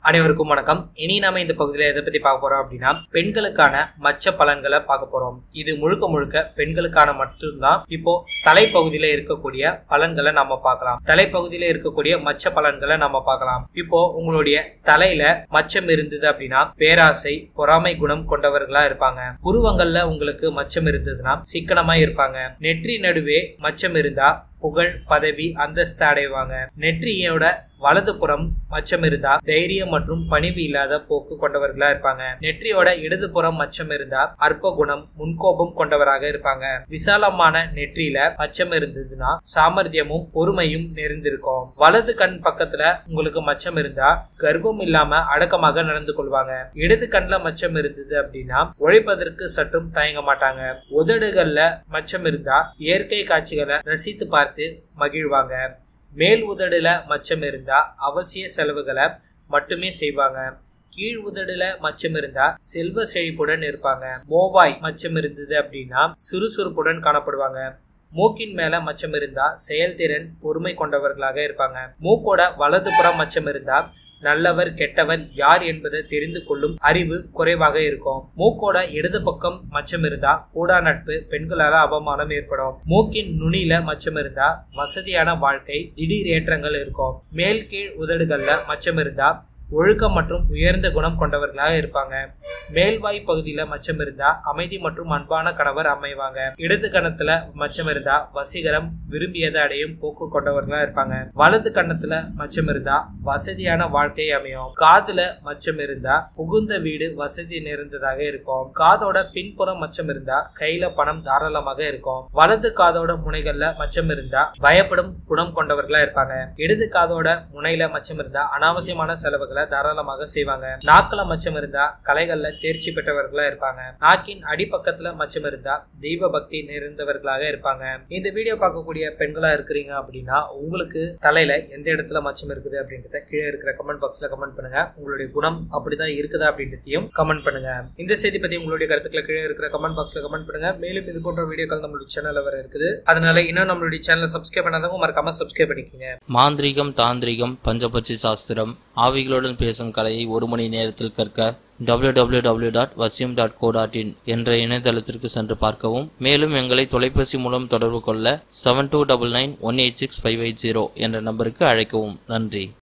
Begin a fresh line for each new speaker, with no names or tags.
அனைவருக்கும் வணக்கம் இனி நாம இந்த பகுதியில எதை பத்தி பார்க்க போறோம் அப்படின்னா பெண்களுக்கான மச்ச பலன்களை பார்க்க போறோம் இது முழுக்க முழுக்க பெண்களுக்கான மட்டும்தான் இப்போ தலைப்பகுதியில இருக்கக்கூடிய பலன்களை நம்ம பார்க்கலாம் தலைப்பகுதியில இருக்கக்கூடிய மச்ச பலன்களை நம்ம பார்க்கலாம் இப்போ உங்களுடைய தலையில மச்சம் இருந்தது அப்படின்னா பேராசை பொறாமை குணம் கொண்டவர்களா இருப்பாங்க புருவங்கள்ல உங்களுக்கு மச்சம் இருந்ததுன்னா சிக்கனமா இருப்பாங்க நெற்றி நடுவே மச்சம் இருந்தா புகழ் பதவி அந்தஸ்து அடைவாங்க நெற்றியோட வலதுபுறம் மச்சம் இருந்தா தைரியம் மற்றும் பணிவு இல்லாத போக்கு கொண்டவர்களா இருப்பாங்க நெற்றியோட இடதுபுறம் மச்சம் இருந்தா அற்ப குணம் முன்கோபம் கொண்டவராக இருப்பாங்க விசாலமான நெற்றியில மச்சம் இருந்ததுன்னா சாமர்த்தியமும் பொறுமையும் நிறைந்திருக்கும் வலது கண் பக்கத்துல உங்களுக்கு மச்சம் இருந்தா கர்வம் இல்லாம அடக்கமாக நடந்து கொள்வாங்க இடது கண்ல மச்சம் இருந்தது அப்படின்னா உழைப்பதற்கு சற்றும் தயங்க மாட்டாங்க உதடுகள்ல மச்சம் இருந்தா இயற்கை காட்சிகளை ரசித்து பார்த்து மகிழ்வாங்க மேல் உதடுல மச்சம் இருந்தா அவசிய செலவுகளை மட்டுமே செய்வாங்க கீழ் உதடுல மச்சம் இருந்தா செல்வ செழிப்புடன் இருப்பாங்க மோவாய் மச்சம் இருந்தது அப்படின்னா சுறுசுறுப்புடன் காணப்படுவாங்க மூக்கின் மேல மச்சம் இருந்தா செயல்திறன் பொறுமை கொண்டவர்களாக இருப்பாங்க மூக்கோட வலதுபுறம் மச்சம் இருந்தா நல்லவர் கெட்டவர் யார் என்பதை தெரிந்து கொள்ளும் அறிவு குறைவாக இருக்கும் மூக்கோட இடது பக்கம் மச்சம் இருந்தா கூடா நட்பு பெண்களால அவமானம் ஏற்படும் மூக்கின் நுனியில மச்சம் இருந்தா வசதியான வாழ்க்கை திடீர் ஏற்றங்கள் இருக்கும் மேல் கீழ் உதடுகள்ல மச்சம் இருந்தா ஒழுக்கம் மற்றும் உயர்ந்த குணம் கொண்டவர்களாக இருப்பாங்க மேல்வாய் பகுதியில மச்சம் இருந்தா அமைதி மற்றும் அன்பான கணவர் அமைவாங்க இடது கணத்துல மச்சம் இருந்தா வசீகரம் விரும்பியதை அடையும் போக்கு கொண்டவர்களா இருப்பாங்க வலது கண்ணத்துல மச்சம் இருந்தா வசதியான வாழ்க்கை அமையும் காதுல மச்சம் இருந்தா புகுந்த வீடு வசதி நிறைந்ததாக இருக்கும் காதோட பின்புறம் மச்சம் இருந்தா கையில பணம் தாராளமாக இருக்கும் வலது காதோட முனைகள்ல மச்சம் இருந்தா பயப்படும் குணம் கொண்டவர்களா இருப்பாங்க இடது காதோட முனையில மச்சம் இருந்தா அனாவசியமான செலவுகளை தாராளமாக செய்வாங்க நாக்குல மச்சம் இருந்தா கலைகள்ல தேர்ச்சி பெற்றவர்களா இருப்பாங்க நாக்கின் அடிப்பக்கத்துல மச்சம் இருந்தா தெய்வ பக்தி நிறைந்தவர்களாக இருப்பாங்க இந்த வீடியோ பார்க்கக்கூடிய பெண்களா இருக்கிறீங்க அப்படின்னா உங்களுக்கு தலையில எந்த இடத்துல மச்சம் இருக்குது அப்படின்றத கீழே இருக்கிற கமெண்ட் பாக்ஸ்ல கமெண்ட் பண்ணுங்க உங்களுடைய குணம் அப்படிதான் இருக்குதா அப்படின்றதையும் கமெண்ட் பண்ணுங்க இந்த செய்தி பத்தி உங்களுடைய கருத்துக்களை கீழே இருக்கிற கமெண்ட் பாக்ஸ்ல கமெண்ட் பண்ணுங்க மேலும் இது போன்ற வீடியோக்கள் நம்மளுடைய சேனல்ல வர இருக்குது அதனால இன்னும் நம்மளுடைய சேனலை சப்ஸ்கிரைப் பண்ணாதவங்க மறக்காம சப்ஸ்கிரைப் பண்ணிக்கோங்க
மாந்திரீகம் தாந்திரிகம் பஞ்சபட்சி சாஸ்திரம் ஆவிகளுடன் பேசும் கலையை ஒரு மணி நேரத்தில் கற்க www.vasyum.co.in டாட் வசியம் டாட் கோ டாட் இன் என்ற இணையதளத்திற்கு சென்று பார்க்கவும் மேலும் எங்களை தொலைபேசி மூலம் தொடர்பு கொள்ள seven two double nine one eight six five eight zero என்ற நம்பருக்கு அழைக்கவும் நன்றி